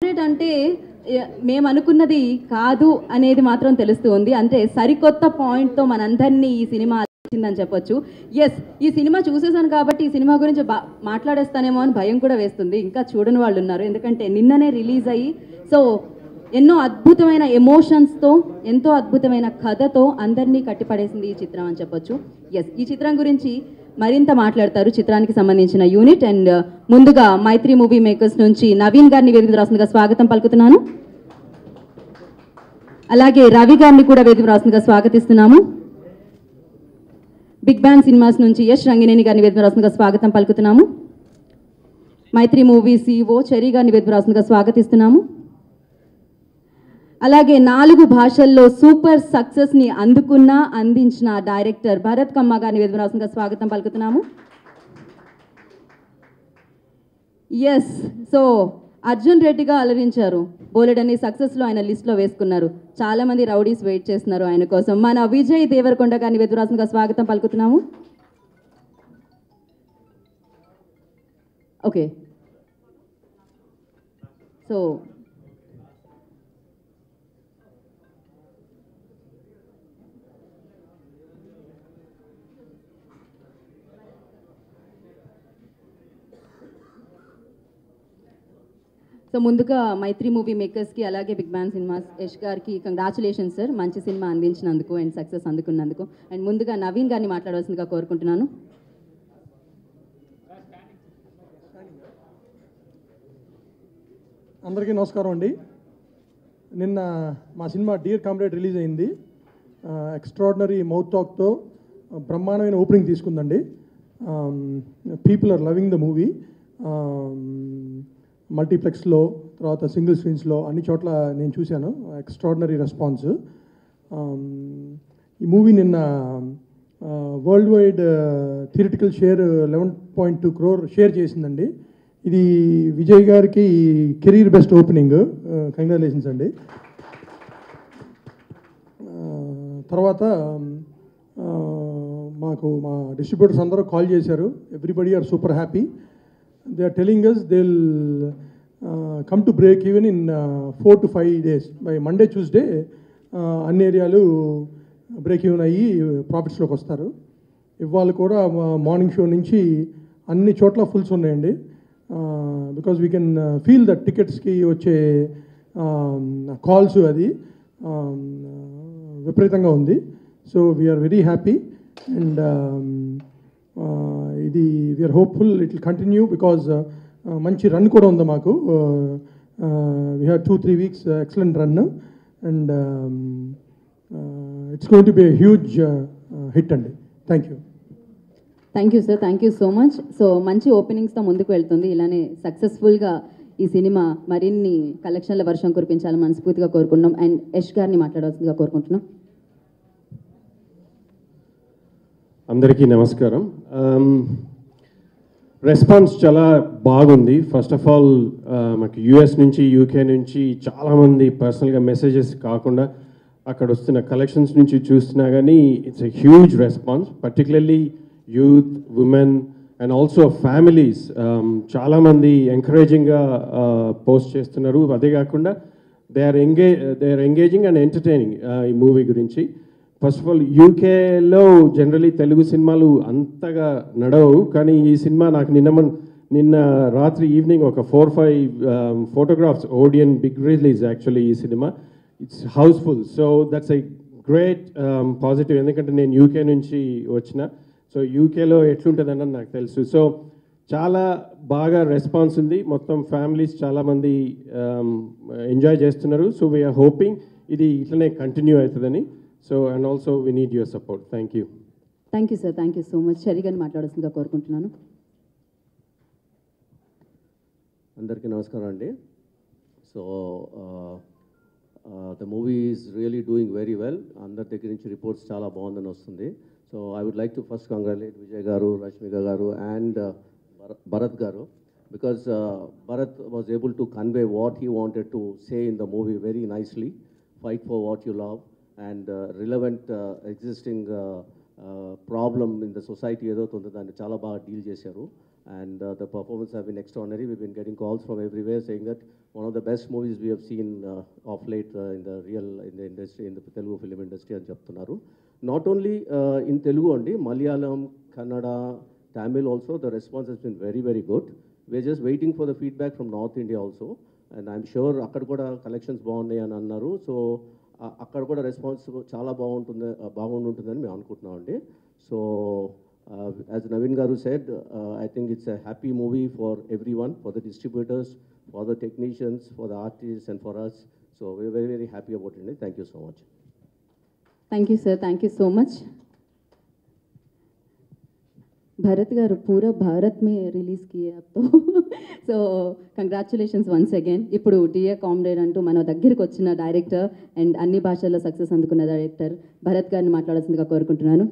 Comrade అంటే ఏ, మేము అనుకున్నది కాదు అనేది మాత్రం తెలుస్తూ ఉంది అంటే సరికొత్త పాయింట్తో మనందరినీ ఈ సినిమా వచ్చిందని చెప్పొచ్చు ఎస్ ఈ సినిమా చూసేసాను కాబట్టి ఈ సినిమా గురించి బా మాట్లాడేస్తానేమో అని భయం కూడా వేస్తుంది ఇంకా చూడని వాళ్ళు ఉన్నారు ఎందుకంటే నిన్ననే రిలీజ్ అయ్యి సో ఎన్నో అద్భుతమైన ఎమోషన్స్తో ఎంతో అద్భుతమైన కథతో అందరినీ కట్టిపడేసింది ఈ చిత్రం అని చెప్పొచ్చు ఎస్ ఈ చిత్రం గురించి మరింత మాట్లాడతారు చిత్రానికి సంబంధించిన యూనిట్ అండ్ ముందుగా మైత్రి మూవీ మేకర్స్ నుంచి నవీన్ గారిని వేదిక రాసిందిగా స్వాగతం పలుకుతున్నాను అలాగే రవి గారిని కూడా వేదిక రాసిందిగా స్వాగతిస్తున్నాము బిగ్ బ్యాంగ్ సినిమాస్ నుంచి యష్ రంగినేని గారిని వేదిక రాసిందిగా స్వాగతం పలుకుతున్నాము మైత్రి మూవీ సిఓ చెరీ గారిని వేదిక రాసిందిగా స్వాగతిస్తున్నాము అలాగే నాలుగు భాషల్లో సూపర్ సక్సెస్ ని అందుకున్న అందించిన డైరెక్టర్ భరత్ కమ్మ గారిని వేదవరాసంగా స్వాగతం పలుకుతున్నాము ఎస్ సో అర్జున్ రెడ్డిగా అలరించారు బోలెడన్ని సక్సెస్లో ఆయన లిస్ట్లో వేసుకున్నారు చాలా మంది రౌడీస్ వెయిట్ చేస్తున్నారు ఆయన కోసం మన విజయ్ దేవరకొండ గారిని వేదవరాసంగా స్వాగతం పలుకుతున్నాము ఓకే సో సో ముందుగా మైత్రి మూవీ మేకర్స్కి అలాగే బిగ్ బ్యాన్ సినిమాస్ యష్ గారికి కంగ్రాచులేషన్స్ సార్ మంచి సినిమా అందించినందుకు అండ్ సక్సెస్ అందుకున్నందుకు అండ్ ముందుగా నవీన్ గారిని మాట్లాడవలసిందిగా కోరుకుంటున్నాను అందరికీ నమస్కారం అండి నిన్న మా సినిమా డియర్ కామ్రేడ్ రిలీజ్ అయింది ఎక్స్ట్రాడినరీ మౌత్ టాక్తో బ్రహ్మాండమైన ఓపెనింగ్ తీసుకుందండి people are loving the movie మల్టీప్లెక్స్లో తర్వాత సింగిల్ స్క్రీన్స్లో అన్ని చోట్ల నేను చూశాను ఎక్స్ట్రాడినరీ రెస్పాన్స్ ఈ మూవీ నిన్న world wide theatrical share eleven point two crore share చేసిందండి ఇది విజయ్ గారికి కెరీర్ బెస్ట్ ఓపెనింగ్ కంగ్రాచులేషన్స్ అండి ఆ, తర్వాత ఆ, మాకు మా డిస్ట్రిబ్యూటర్స్ అందరూ కాల్ చేశారు everybody are super happy they are telling us they come to break even in four to five days by Monday Tuesday అన్ని ఏరియాలు బ్రేక్ ఈవెన్ అయ్యి ప్రాఫిట్స్లోకి వస్తారు ఇవాళ కూడా మార్నింగ్ షో నుంచి అన్ని చోట్ల ఫుల్స్ ఉన్నాయండి because we can feel that టికెట్స్కి వచ్చే కాల్స్ అది um, విపరీతంగా ఉంది so we are very happy and ఇది we are hopeful it will continue because మంచి రన్ కూడా ఉంది మాకు we have two three weeks excellent run and it's going to be huge hit అండి thank you thank you sir thank you so much so మంచి ఓపెనింగ్స్తో ముందుకు వెళ్తుంది ఇలానే సక్సెస్ఫుల్గా ఈ సినిమా మరిన్ని కలెక్షన్ల వర్షం కురిపించాలని మనస్ఫూర్తిగా కోరుకుంటున్నాం అండ్ యష్ గారిని మాట్లాడాల్సిందిగా కోరుకుంటున్నాం అందరికీ నమస్కారం రెస్పాన్స్ చాలా బాగుంది ఫస్ట్ ఆఫ్ ఆల్ మాకు యూఎస్ నుంచి యూకే నుంచి చాలామంది పర్సనల్గా మెసేజెస్ కాకుండా అక్కడ వస్తున్న కలెక్షన్స్ నుంచి చూస్తున్నా కానీ it's a huge response particularly youth women and also families చాలామంది ఎంకరేజింగ్గా పోస్ట్ చేస్తున్నారు అదే కాకుండా they are engage they are engaging and entertaining ఈ మూవీ గురించి ఫస్ట్ ఆఫ్ ఆల్ యూకేలో జనరలీ తెలుగు సినిమాలు అంతగా నడవవు కానీ ఈ సినిమా నాకు నిన్న మన- నిన్న రాత్రి ఈవినింగ్ ఒక four five photographs Odeon big release actually ఈ cinema it's houseful so that's a great positive ఎందుకంటే నేను యూకే నుంచి వచ్చిన సో యూకేలో ఎట్లుంటుందని నాకు తెలుసు సో చాలా బాగా రెస్పాన్స్ ఉంది మొత్తం ఫ్యామిలీస్ చాలామంది ఎంజాయ్ చేస్తున్నారు సో వీఆర్ హోపింగ్ ఇది ఇట్లనే కంటిన్యూ అవుతుందని so and also we need your support thank you thank you sir thank you so much Cherry గారిని మాట్లాడాల్సిందిగా కోరుకుంటున్నాను అందరికీ నమస్కారం అండి so the movie is really doing very well అందరి దగ్గర నుంచి రిపోర్ట్స్ చాలా బాగుందని వస్తుంది so I would like to first congratulate Vijay గారు రష్మిక గారు అండ్ భరత్ గారు because Bharat was able to convey what he wanted to say in the movie very nicely fight for what you love and relevant existing problem in the society ఏదైతే ఉందో దాన్ని చాలా బాగా deal చేశారు and uh, the performance have been extraordinary. We've been getting calls from everywhere saying that one of the best movies we have seen uh, of late uh, in the real in the industry in the Telugu film industry అని చెప్తున్నారు not only in Telugu అండి Malayalam Kannada Tamil also the response has been very very good we are just waiting for the feedback from north India also and I'm sure అక్కడ కూడా collections బాగున్నాయి అని అన్నారు so అక్కడ కూడా రెస్పాన్స్ చాలా బాగుంటుంది బాగుంటుందని మేము అనుకుంటున్నాం అండి సో యాజ్ నవీన్ గారు said I think it's a happy movie for every everyone for the distributors for the technicians for the artist and for us so very very very happy about అండి thank you so much thank you sir thank you so much Bharat गाరు पूरा भारत में release किए अब तो so congratulations once again ఇప్పుడు dear comrade అంటూ మన దగ్గరికి వచ్చిన డైరెక్టర్ అండ్ అన్ని భాషల్లో సక్సెస్ అందుకున్న డైరెక్టర్ భరత్ గారిని మాట్లాడాల్సిందిగా కోరుకుంటున్నాను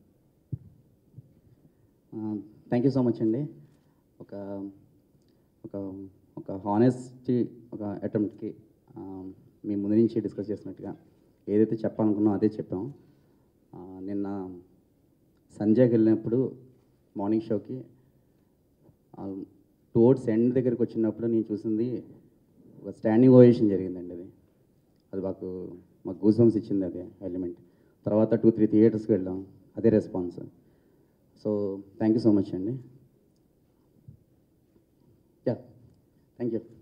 థ్యాంక్ యూ సో మచ్ అండి ఒక ఒక ఒక హానెస్టీ ఒక అటెంప్ట్కి మీ ముందు నుంచి డిస్కస్ చేసినట్టుగా ఏదైతే చెప్పాలనుకున్నామో అదే చెప్పాం ఆ, నిన్న సంజయ్కి వెళ్ళినప్పుడు మార్నింగ్ షోకి టువర్డ్స్ ఎండ్ దగ్గరికి వచ్చినప్పుడు నేను చూసింది ఒక స్టాండింగ్ ఓవేషన్ జరిగిందండి అది అది మాకు మాకు గూస్ బంప్స్ ఇచ్చింది అది ఎలిమెంట్ తర్వాత టూ త్రీ థియేటర్స్కి వెళ్ళాం అదే response so thank you so much అండి యా థ్యాంక్ యూ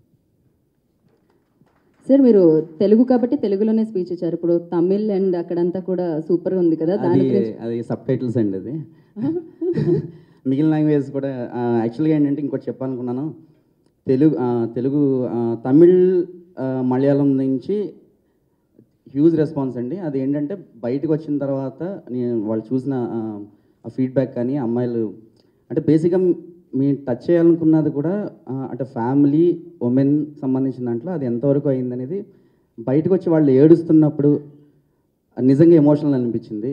సార్ మీరు తెలుగు కాబట్టి తెలుగులోనే స్పీచ్ ఇచ్చారు ఇప్పుడు తమిళ్ అండ్ అక్కడంతా కూడా సూపర్ ఉంది కదా దాని అది గురించి అది సబ్ టైటిల్స్ అండి అది మిగిలిన లాంగ్వేజ్ కూడా యాక్చువల్గా ఏంటంటే ఇంకోటి చెప్పాలనుకున్నాను తెలుగు ఆ, తెలుగు ఆ, తమిళ్ ఆ, మలయాళం నుంచి హ్యూజ్ రెస్పాన్స్ అండి అది ఏంటంటే బయటకు వచ్చిన తర్వాత నేను వాళ్ళు చూసిన ఆ ఫీడ్బ్యాక్ కానీ అమ్మాయిలు అంటే బేసిక్గా మీ టచ్ చేయాలనుకున్నది కూడా ఆ, అంటే ఫ్యామిలీ ఉమెన్ సంబంధించిన దాంట్లో అది ఎంతవరకు అయిందనేది బయటకు వచ్చి వాళ్ళు ఏడుస్తున్నప్పుడు నిజంగా ఎమోషనల్ అనిపించింది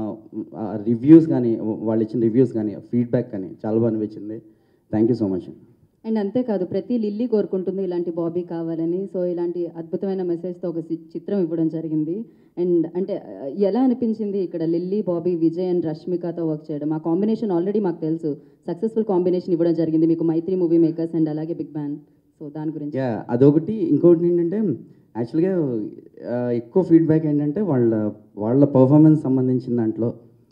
రివ్యూస్ కానీ వాళ్ళు ఇచ్చిన రివ్యూస్ కానీ ఫీడ్బ్యాక్ కానీ చాలా బాగా అనిపించింది thank you so much and అంతేకాదు ప్రతి లిల్లీ కోరుకుంటుంది ఇలాంటి బాబీ కావాలని సో ఇలాంటి అద్భుతమైన మెసేజ్తో ఒక చి- చిత్రం ఇవ్వడం జరిగింది అండ్ అంటే ఆ, ఎలా అనిపించింది ఇక్కడ లిల్లీ బాబీ విజయ్ అండ్ రష్మికతో వర్క్ చేయడం ఆ కాంబినేషన్ ఆల్రెడీ మాకు తెలుసు సక్సెస్ఫుల్ కాంబినేషన్ ఇవ్వడం జరిగింది మీకు మైత్రి మూవీ మేకర్స్ అండ్ అలాగే బిగ్ బ్యాన్ సో దాని గురించి యా అదొకటి ఇంకొకటి ఏంటంటే యాక్చువల్గా ఆ, ఎక్కువ ఫీడ్బ్యాక్ ఏంటంటే వాళ్ళ వాళ్ళ పర్ఫార్మెన్స్ సంబంధించిన దాంట్లో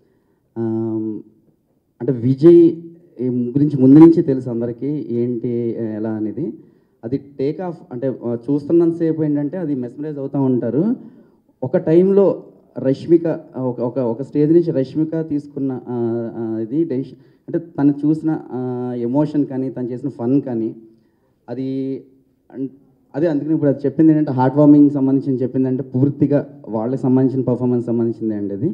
ఆమ్, అంటే విజయ్ ఈ గురించి ముందు నుంచి తెలుసు అందరికీ ఏంటి ఎలా అనేది అది టేక్ ఆఫ్ అంటే ఆ, చూస్తున్నంతసేపు ఏంటంటే అది మెస్మరైజ్ అవుతూ ఉంటారు ఒక టైంలో రష్మిక ఒక ఒక ఒక స్టేజ్ నుంచి రష్మిక తీసుకున్న ఆ, ఆ, ఇది డెసిషన్ అంటే తను చూసిన ఎమోషన్ కానీ తను చేసిన ఫన్ కానీ అది అన్- అదే అందుకని ఇప్పుడు అది చెప్పింది ఏంటంటే హార్ట్ వార్మింగ్ సంబంధించి చెప్పింది అంటే పూర్తిగా వాళ్ళకి సంబంధించిన పర్ఫార్మెన్స్ సంబంధించింది అండి అది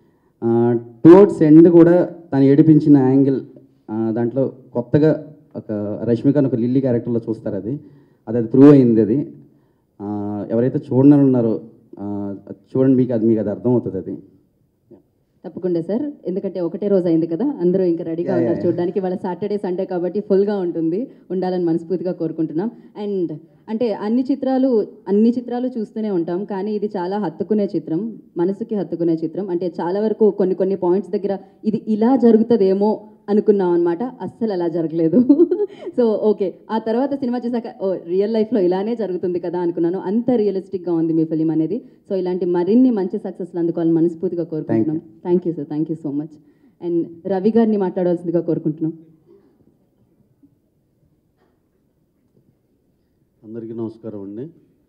టువర్డ్స్ ఎండ్ కూడా తను ఏడిపించిన యాంగిల్ దాంట్లో కొత్తగా ఒక రష్మికను ఒక లిల్లీ క్యారెక్టర్లో చూస్తారు అది అది అది ప్రూవ్ అయింది అది ఆ, ఎవరైతే చూడనని ఉన్నారో ఆ, అది చూడండి మీకు అది మీకు అది అర్థం అవుతుంది అది తప్పకుండా సార్ ఎందుకంటే ఒకటే రోజు అయింది కదా అందరూ ఇంకా రెడీగా Yeah, ఉన్నారు yeah, చూడడానికి వాళ్ళ సాటర్డే సండే కాబట్టి ఫుల్గా ఉంటుంది ఉండాలని మనస్ఫూర్తిగా కోరుకుంటున్నాం అండ్ అంటే అన్ని చిత్రాలు అన్ని చిత్రాలు చూస్తూనే ఉంటాం కానీ ఇది చాలా హత్తుకునే చిత్రం మనసుకి హత్తుకునే చిత్రం అంటే చాలా వరకు కొన్ని కొన్ని పాయింట్స్ దగ్గర ఇది ఇలా జరుగుతుందేమో అనుకున్నాం అనమాట అస్సలు అలా జరగలేదు సో ఓకే ఆ తర్వాత సినిమా చూసాక ఓ రియల్ లైఫ్లో ఇలానే జరుగుతుంది కదా అనుకున్నాను అంత రియలిస్టిక్గా ఉంది మీ ఫిలిం అనేది సో ఇలాంటి మరిన్ని మంచి సక్సెస్లు అందుకోవాలని మనస్ఫూర్తిగా కోరుకుంటున్నాం thank you sir thank you so much and Ravi గారిని మాట్లాడాల్సిందిగా కోరుకుంటున్నాం అందరికీ నమస్కారం అండి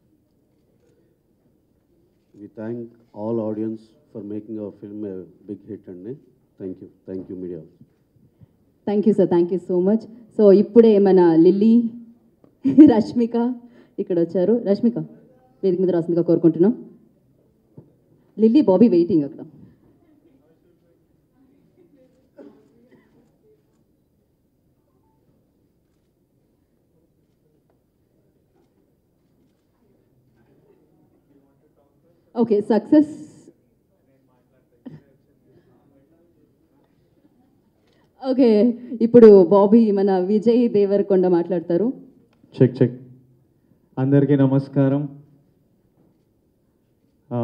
we thank all audience for making our film a big hit అండి thank you thank you media thank you sir thank you so much so ఇప్పుడే మన lily Rashmika ఇక్కడ వచ్చారు రష్మిక వేదిక మీద రాసిందిగా కోరుకుంటున్నాం లిల్లీ బాబీ వెయిటింగ్ అక్కడ ఓకే సక్సెస్ ఓకే ఇప్పుడు బాబీ మన విజయ్ దేవరకొండ మాట్లాడతారు చెక్ చెక్ అందరికీ నమస్కారం ఆ,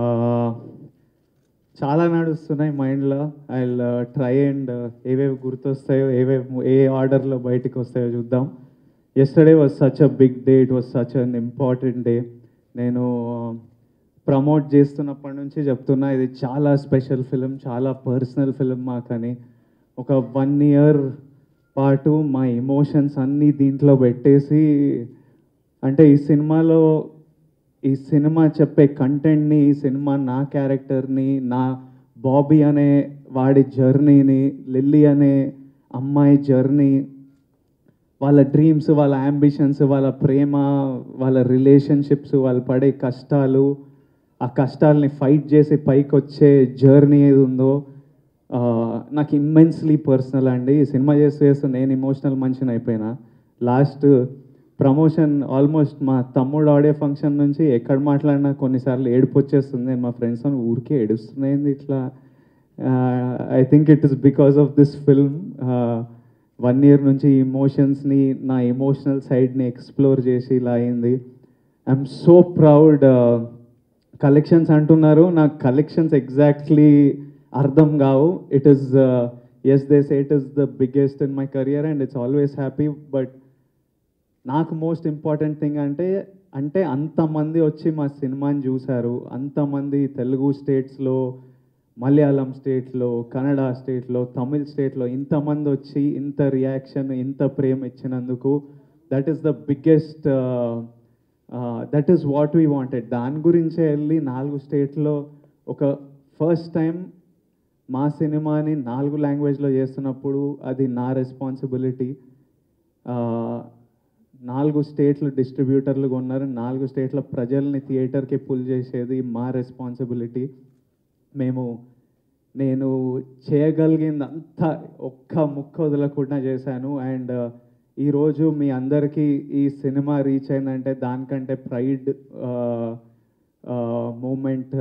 చాలా నడుస్తున్నాయి మైండ్లో ఐ ట్రై అండ్ ఏవేవి గుర్తొస్తాయో ఏవేవి ఏ ఆర్డర్లో బయటకు వస్తాయో చూద్దాం yesterday was such a big day it was such an important day నేను ప్రమోట్ చేస్తున్నప్పటి నుంచి చెప్తున్నా ఇది చాలా స్పెషల్ ఫిలిం చాలా పర్సనల్ ఫిలిం మాకని ఒక వన్ ఇయర్ పాటు మా ఎమోషన్స్ అన్నీ దీంట్లో పెట్టేసి అంటే ఈ సినిమాలో ఈ సినిమా చెప్పే కంటెంట్ని ఈ సినిమా నా క్యారెక్టర్ని నా బాబీ అనే వాడి జర్నీని లిల్లీ అనే అమ్మాయి జర్నీ వాళ్ళ డ్రీమ్స్ వాళ్ళ అంబిషన్స్ వాళ్ళ ప్రేమ వాళ్ళ రిలేషన్షిప్స్ వాళ్ళు పడే కష్టాలు ఆ కష్టాలని ఫైట్ చేసి పైకి వచ్చే జర్నీ ఏది ఉందో ఆ, నాకు ఇమ్మెన్స్లీ పర్సనల్ అండి ఈ సినిమా చేస్తూ చేస్తూ నేను ఇమోషనల్ మనిషిని అయిపోయినా లాస్ట్ ప్రమోషన్ ఆల్మోస్ట్ మా తమ్ముడు ఆడియో ఫంక్షన్ నుంచి ఎక్కడ మాట్లాడినా కొన్నిసార్లు ఏడుపు వచ్చేస్తుంది నేను మా ఫ్రెండ్స్ ఊరికే ఏడుస్తున్నాయింది ఇట్లా I think it is because of this film one year నుంచి ఇమోషన్స్ని నా ఎమోషనల్ సైడ్ని ఎక్స్ప్లోర్ చేసి ఇలా అయింది ఐఎమ్ సో ప్రౌడ్ కలెక్షన్స్ అంటున్నారు నాకు కలెక్షన్స్ ఎగ్జాక్ట్లీ అర్థం కావు it is as they say it is the biggest in my career and it's always happy but నాకు మోస్ట్ ఇంపార్టెంట్ థింగ్ అంటే అంటే అంతమంది వచ్చి మా సినిమాని చూశారు అంతమంది తెలుగు స్టేట్స్లో మలయాళం స్టేట్లో కన్నడ స్టేట్లో తమిళ్ స్టేట్లో ఇంతమంది వచ్చి ఇంత రియాక్షన్ ఇంత ప్రేమ ఇచ్చినందుకు that is the biggest that is what we wanted దాని గురించే వెళ్ళి నాలుగు స్టేట్లో ఒక ఫస్ట్ టైం మా సినిమాని నాలుగు లాంగ్వేజ్లో చేస్తున్నప్పుడు అది నా రెస్పాన్సిబిలిటీ నాలుగు స్టేట్లు డిస్ట్రిబ్యూటర్లు ఉన్నారు నాలుగు స్టేట్ల ప్రజల్ని థియేటర్కి పుల్ చేసేది మా రెస్పాన్సిబిలిటీ మేము నేను చేయగలిగింది అంతా ఒక్క ముక్క వదలకుండా చేశాను అండ్ ఈరోజు మీ అందరికీ ఈ సినిమా రీచ్ అయిందంటే దానికంటే pride moment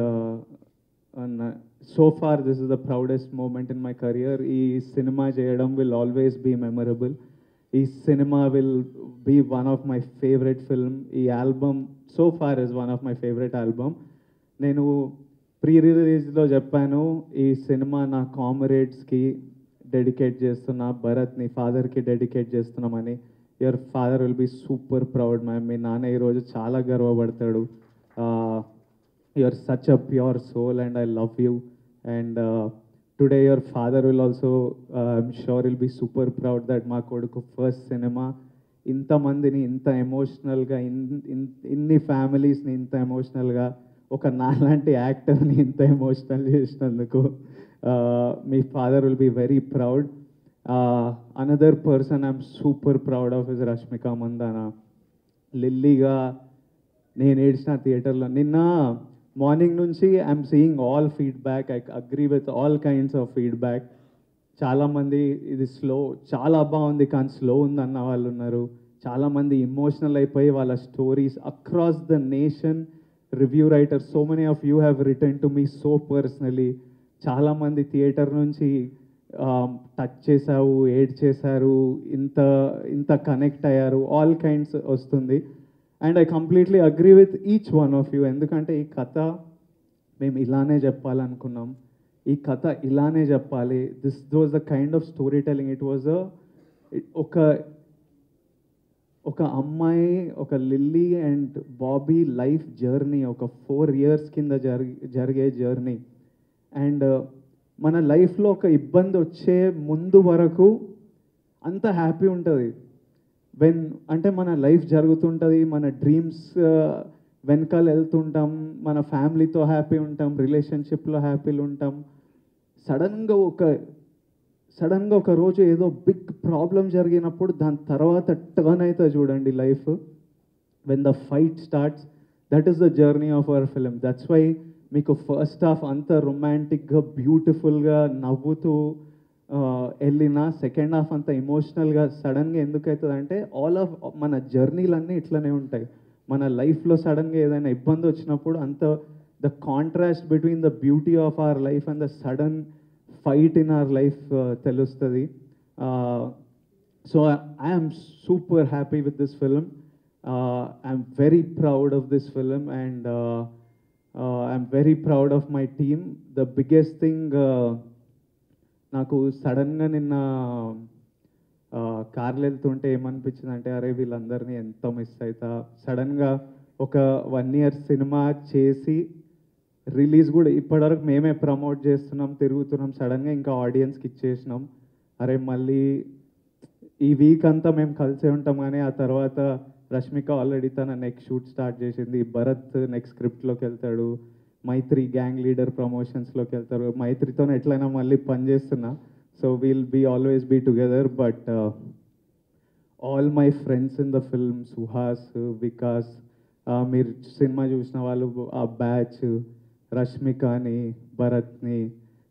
so far this is the proudest moment in my career ఈ సినిమా చేయడం విల్ ఆల్వేస్ బీ మెమరబుల్ ఈ cinema will be one of my favourite film ఈ album so far is one of my favourite album నేను ప్రీ రిలీజ్లో చెప్పాను ఈ cinema నా కామరేడ్స్కి డెడికేట్ చేస్తున్నా భరత్ని ఫాదర్కి డెడికేట్ చేస్తున్నామని your father will be super proud ma'am మీ నాన్న ఈరోజు చాలా గర్వపడతాడు you are such a pure soul and I love you and today your father will also I'm sure will be super proud that మా కొడుకు first cinema ఇంతమందిని ఇంత ఎమోషనల్గా ఇన్ ఇన్- ఇన్ని ఫ్యామిలీస్ని ఇంత ఎమోషనల్గా ఒక నాలాంటి యాక్టర్ని ఇంత ఎమోషనల్ చేసినందుకు uh, మీ father will be very proud another person I'm super proud of is Rashmika Mandanna లిల్లీగా నేను ఏడ్చిన థియేటర్లో నిన్న మార్నింగ్ నుంచి I'm seeing all feedback I agree with all kinds of feedback చాలామంది ఇది స్లో చాలా బాగుంది కానీ స్లో ఉంది అన్న వాళ్ళు ఉన్నారు చాలామంది ఇమోషనల్ అయిపోయి వాళ్ళ stories across the nation review writer so many of you have return to me so personally చాలామంది థియేటర్ నుంచి టచ్ చేశావు ఏడ్ చేశారు ఇంత ఇంత కనెక్ట్ అయ్యారు ఆల్ కైండ్స్ వస్తుంది and I completely agree with each one of you ఎందుకంటే ఈ కథ మేము ఇలానే చెప్పాలనుకున్నాం ఈ కథ ఇలానే చెప్పాలి this was the kind of story telling it was ఒక ఒక అమ్మాయి ఒక Lily and Bobby life journey ఒక ఫోర్ ఇయర్స్ కింద జరిగి జరిగే జర్నీ అండ్ మన లైఫ్లో ఒక ఇబ్బంది వచ్చే ముందు వరకు అంత హ్యాపీ ఉంటుంది వెన్ అంటే మన లైఫ్ జరుగుతుంటుంది మన డ్రీమ్స్ వెనకాల వెళ్తుంటాం మన ఫ్యామిలీతో హ్యాపీ ఉంటాం రిలేషన్షిప్లో హ్యాపీలు ఉంటాం సడన్గా ఒక సడన్గా ఒక రోజు ఏదో బిగ్ ప్రాబ్లం జరిగినప్పుడు దాని తర్వాత టర్న్ అవుతుంది చూడండి life when the fight starts that is the journey of our film that's why మీకు ఫస్ట్ హాఫ్ అంత రొమాంటిక్గా బ్యూటిఫుల్గా నవ్వుతూ ఆ, వెళ్ళిన సెకండ్ హాఫ్ అంత ఎమోషనల్గా సడన్గా ఎందుకు అవుతుంది అంటే ఆల్ ఆఫ్ మన జర్నీలన్నీ ఇట్లనే ఉంటాయి మన లైఫ్లో సడన్గా ఏదైనా ఇబ్బంది వచ్చినప్పుడు అంత the contrast between the beauty of our life and the sudden fight in our life తెలుస్తుంది so I'm super happy with this film I'm very proud of this film and I'm very proud of my team the biggest thing నాకు సడన్గా నిన్న కార్లు వెళ్తుంటే ఏమనిపించింది అంటే అరే వీళ్ళందరినీ ఎంత మిస్ అవుతా సడన్గా ఒక వన్ ఇయర్ సినిమా చేసి రిలీజ్ కూడా ఇప్పటివరకు మేమే ప్రమోట్ చేస్తున్నాం తిరుగుతున్నాం సడన్గా ఇంకా ఆడియన్స్కి ఇచ్చేసినాం అరే మళ్ళీ ఈ వీక్ అంతా మేము కలిసే ఉంటాం కానీ ఆ తర్వాత రష్మిక ఆల్రెడీ తన నెక్స్ట్ షూట్ స్టార్ట్ చేసింది భరత్ నెక్స్ట్ స్క్రిప్ట్లోకి వెళ్తాడు మైత్రి గ్యాంగ్ లీడర్ ప్రమోషన్స్లోకి వెళ్తారు మైత్రితో ఎట్లయినా మళ్ళీ పని చేస్తున్నా so we'll be always be together but all my friends in the film Suhas Vikas మీరు సినిమా చూసిన వాళ్ళు ఆ బ్యాచ్ రష్మికని భరత్ని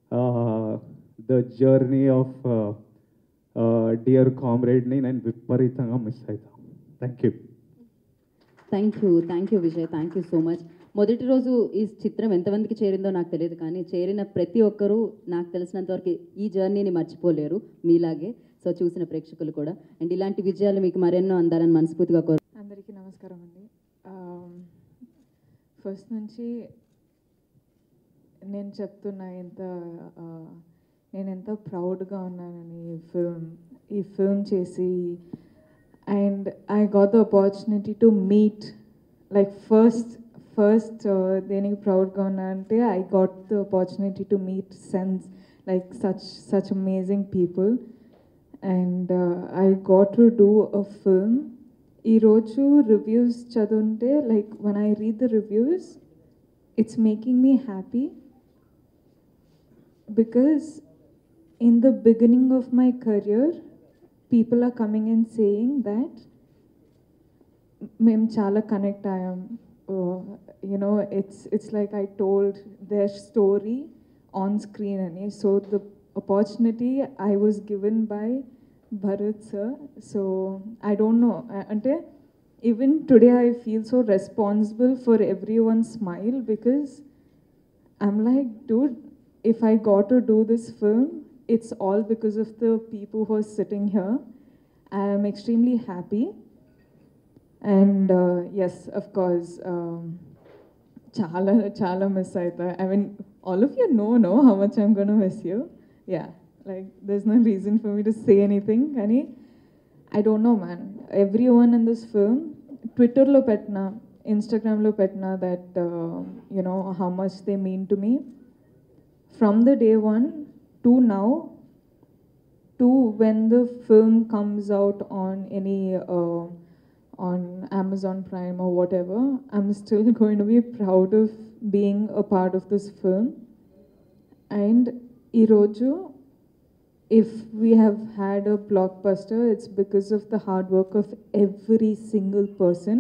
ద జర్నీ ఆఫ్ డియర్ కామ్రేడ్ని నేను విపరీతంగా మిస్ అవుతాను thank you thank you thank you Vijay thank you so much మొదటి రోజు ఈ చిత్రం ఎంతమందికి చేరిందో నాకు తెలియదు కానీ చేరిన ప్రతి ఒక్కరూ నాకు తెలిసినంత వరకు ఈ జర్నీని మర్చిపోలేరు మీలాగే సో చూసిన ప్రేక్షకులు కూడా అండ్ ఇలాంటి విజయాలు మీకు మరెన్నో అందాలని మనస్ఫూర్తిగా కోరు అందరికీ నమస్కారం అండి ఫస్ట్ నుంచి నేను చెప్తున్నా ఎంత ఆ, నేను ఎంత ప్రౌడ్గా ఉన్నానని ఈ ఫిల్మ్ ఈ ఫిల్మ్ చేసి and I got the opportunity to meet like first first దేనికి ప్రౌడ్గా ఉన్నా అంటే I got the opportunity to meet sense like such such amazing people and I got to do a film ఈరోజు reviews చదువుంటే like one I read the reviews it's making me happy because in the beginning of my career people are coming and saying that మేము చాలా connect అయ్యాం you know it's it's like I told their story on screen అని so the opportunity I was given by Bharat sir so I don't know అంటే even today I feel so responsible for every one smile because I'm like, dude, if I got to do this film, it's all because of the people who are sitting here. I am extremely happy. And uh, yes, of course, um, chala, chala miss aita. I mean, all of you know, no, how much I'm going to miss you. Yeah, like, there's no reason for me to say anything. Kani, I don't know, man. Everyone in this film, Twitterలో పెట్టిన ఇన్స్టాగ్రామ్లో పెట్టిన that you know how much they mean to me from the day one to now to when the film comes out on any uh, on Amazon Prime or whatever, I'm still going to be proud of being a part of this film. And Iroju, if we have had a blockbuster, it's because of the hard work of every single person.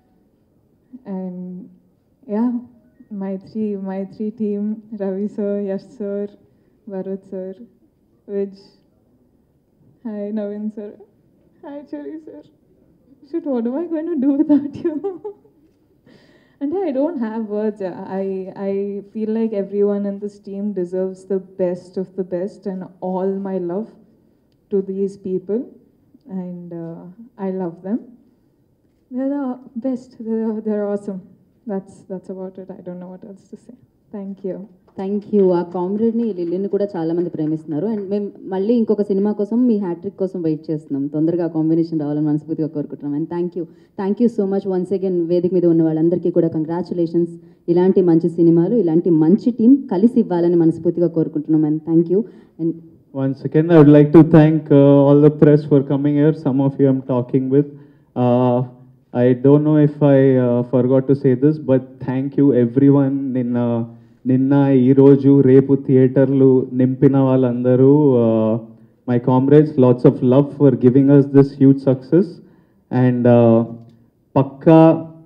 And yeah, my three, my three team, Ravi sir, Yash sir, Bharat sir, which Hi, Navin sir. Hi, Cherry sir. Shit, what am I going to do without you? and I don't have words. I, I feel like everyone in this team deserves the best of the best and all my love to these people. And uh, I love them. They're the best. They're, they're awesome. That's, that's about it. I don't know what else to say. Thank you. Thank you ఆ కామ్రేడ్ని లిల్లీని కూడా చాలా మంది ప్రేమిస్తున్నారు and మేము మళ్ళీ ఇంకొక cinema కోసం మీ హ్యాట్రిక్ కోసం వెయిట్ చేస్తున్నాం తొందరగా కాంబినేషన్ రావాలని మనస్ఫూర్తిగా కోరుకుంటున్నాం and thank you thank you so much once again వేదిక మీద ఉన్న వాళ్ళందరికీ కూడా కంగ్రాచులేషన్స్ ఇలాంటి మంచి సినిమాలు ఇలాంటి మంచి టీం కలిసి ఇవ్వాలని మనస్ఫూర్తిగా కోరుకుంటున్నాం and thank you and Once again, I would like to thank uh, all the press for coming here. Some of you I'm talking with. Uh, I don't know if I uh, forgot to say this, but thank you everyone. నిన్న నిన్న ఈరోజు రేపు థియేటర్లు నింపిన వాళ్ళందరూ my comrades lots of love for giving us this huge success and పక్కా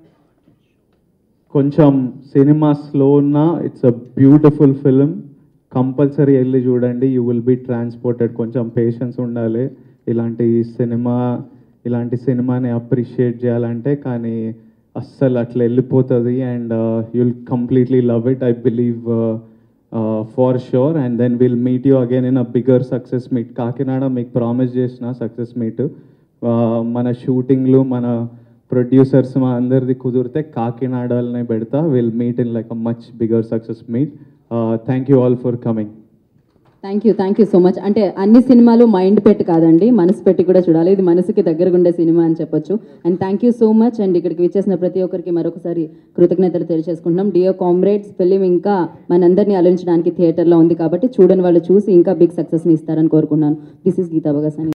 కొంచెం cinema slow ఉన్న it's a beautiful film compulsory వెళ్ళి చూడండి యూ విల్ బీ ట్రాన్స్పోర్టెడ్ కొంచెం పేషెన్స్ ఉండాలి ఇలాంటి సినిమా ఇలాంటి సినిమాని అప్రిషియేట్ చేయాలంటే కానీ అస్సలు అట్లా వెళ్ళిపోతుంది and you'll completely love it I believe for sure and then will meet you again in a bigger success meet Kakinada మీకు ప్రామిస్ చేసిన సక్సెస్ మీట్ మన షూటింగ్లు మన ప్రొడ్యూసర్స్ మా అందరిది కుదిరితే కాకినాడలోనే పెడతా will meet in like a much bigger success meet thank you all for coming thank you thank you so much అంటే అన్ని సినిమాలు మైండ్ పెట్టి కాదండి మనసు పెట్టి కూడా చూడాలి ఇది మనసుకి దగ్గరగా ఉండే సినిమా అని చెప్పొచ్చు and thank you so much and ఇక్కడికి విచ్చేసిన ప్రతి ఒక్కరికి మరొకసారి కృతజ్ఞతలు తెలియజేసుకుంటున్నాం డియో కామ్రేడ్స్ ఫిలిం ఇంకా మనందరినీ అలరించడానికి థియేటర్లో ఉంది కాబట్టి చూడని వాళ్ళు చూసి ఇంకా బిగ్ సక్సెస్ని ఇస్తారని కోరుకున్నాను దిస్ ఇస్ గీతా బగసాని